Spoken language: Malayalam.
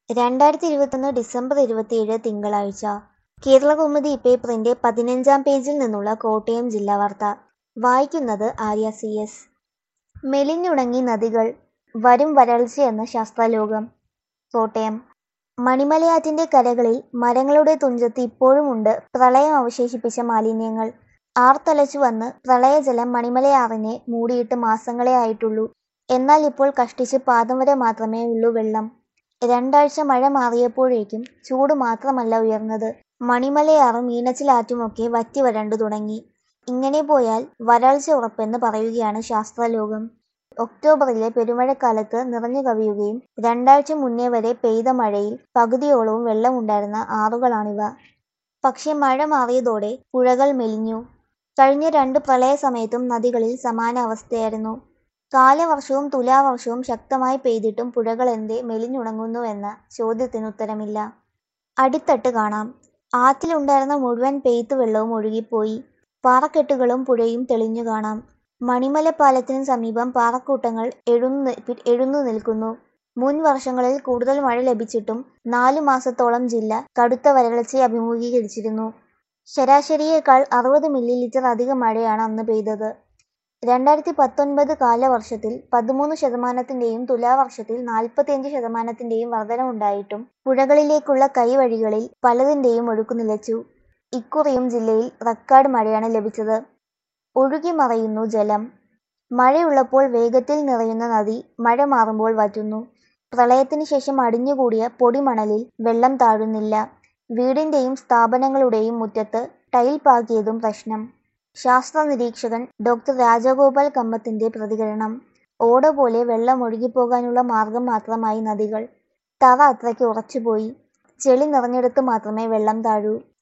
രണ്ടായിരത്തി ഇരുപത്തൊന്ന് ഡിസംബർ ഇരുപത്തിയേഴ് തിങ്കളാഴ്ച കേരളകൗമുദി പേപ്പറിന്റെ പതിനഞ്ചാം പേജിൽ നിന്നുള്ള കോട്ടയം ജില്ലാ വാർത്ത വായിക്കുന്നത് ആര്യ സി എസ് മെലിഞ്ഞുണങ്ങി നദികൾ വരും വരൾച്ചയെന്ന ശാസ്ത്രലോകം കോട്ടയം മണിമലയാറ്റിന്റെ കരകളിൽ മരങ്ങളുടെ തുഞ്ചത്ത് ഇപ്പോഴുമുണ്ട് പ്രളയം അവശേഷിപ്പിച്ച മാലിന്യങ്ങൾ ആർത്തലച്ചു വന്ന് പ്രളയജലം മണിമലയാറിനെ മൂടിയിട്ട് മാസങ്ങളേ ആയിട്ടുള്ളൂ എന്നാൽ ഇപ്പോൾ കഷ്ടിച്ച് പാദം വരെ മാത്രമേ ഉള്ളൂ വെള്ളം രണ്ടാഴ്ച മഴ മാറിയപ്പോഴേക്കും ചൂട് മാത്രമല്ല ഉയർന്നത് മണിമലയാറും മീനച്ചിലാറ്റുമൊക്കെ വറ്റി വരണ്ടു തുടങ്ങി ഇങ്ങനെ പോയാൽ വരൾച്ച ഉറപ്പെന്ന് പറയുകയാണ് ശാസ്ത്രലോകം ഒക്ടോബറിലെ പെരുമഴക്കാലത്ത് നിറഞ്ഞു കവിയുകയും രണ്ടാഴ്ച മുന്നേ വരെ പെയ്ത മഴയിൽ പകുതിയോളവും വെള്ളമുണ്ടായിരുന്ന ആറുകളാണിവ പക്ഷെ മഴ മാറിയതോടെ പുഴകൾ മെലിഞ്ഞു കഴിഞ്ഞ രണ്ട് പ്രളയ സമയത്തും നദികളിൽ സമാന അവസ്ഥയായിരുന്നു കാലവർഷവും തുലാവർഷവും ശക്തമായി പെയ്തിട്ടും പുഴകൾ എന്തേ മെലിഞ്ഞുണങ്ങുന്നു എന്ന ചോദ്യത്തിന് ഉത്തരമില്ല അടിത്തട്ട് കാണാം ആറ്റിലുണ്ടായിരുന്ന മുഴുവൻ പെയ്ത്ത് വെള്ളവും ഒഴുകിപ്പോയി പാറക്കെട്ടുകളും പുഴയും തെളിഞ്ഞു കാണാം മണിമല പാലത്തിന് സമീപം പാറക്കൂട്ടങ്ങൾ എഴുന്നു എഴുന്നു നിൽക്കുന്നു മുൻ വർഷങ്ങളിൽ കൂടുതൽ മഴ ലഭിച്ചിട്ടും നാലു മാസത്തോളം ജില്ല കടുത്ത വരൾച്ചയെ അഭിമുഖീകരിച്ചിരുന്നു ശരാശരിയേക്കാൾ അറുപത് മില്ലി ലിറ്റർ അധിക മഴയാണ് അന്ന് പെയ്തത് രണ്ടായിരത്തി പത്തൊൻപത് കാലവർഷത്തിൽ പതിമൂന്ന് ശതമാനത്തിന്റെയും തുലാവർഷത്തിൽ നാൽപ്പത്തിയഞ്ച് ശതമാനത്തിന്റെയും വർധനവുണ്ടായിട്ടും പുഴകളിലേക്കുള്ള കൈവഴികളിൽ പലതിന്റെയും ഒഴുക്ക് നിലച്ചു ഇക്കുറിയും ജില്ലയിൽ റെക്കോർഡ് മഴയാണ് ലഭിച്ചത് ഒഴുകി മറയുന്നു ജലം മഴയുള്ളപ്പോൾ വേഗത്തിൽ നിറയുന്ന നദി മഴ മാറുമ്പോൾ വറ്റുന്നു പ്രളയത്തിന് ശേഷം അടിഞ്ഞുകൂടിയ പൊടിമണലിൽ വെള്ളം താഴുന്നില്ല വീടിന്റെയും സ്ഥാപനങ്ങളുടെയും മുറ്റത്ത് ടൈൽ പാകിയതും പ്രശ്നം ശാസ്ത്ര നിരീക്ഷകൻ ഡോക്ടർ രാജഗോപാൽ കമ്മത്തിന്റെ പ്രതികരണം ഓട പോലെ വെള്ളം ഒഴുകിപ്പോകാനുള്ള മാർഗം മാത്രമായി നദികൾ തറ അത്രയ്ക്ക് ഉറച്ചുപോയി ചെളി നിറഞ്ഞെടുത്ത് മാത്രമേ വെള്ളം താഴൂ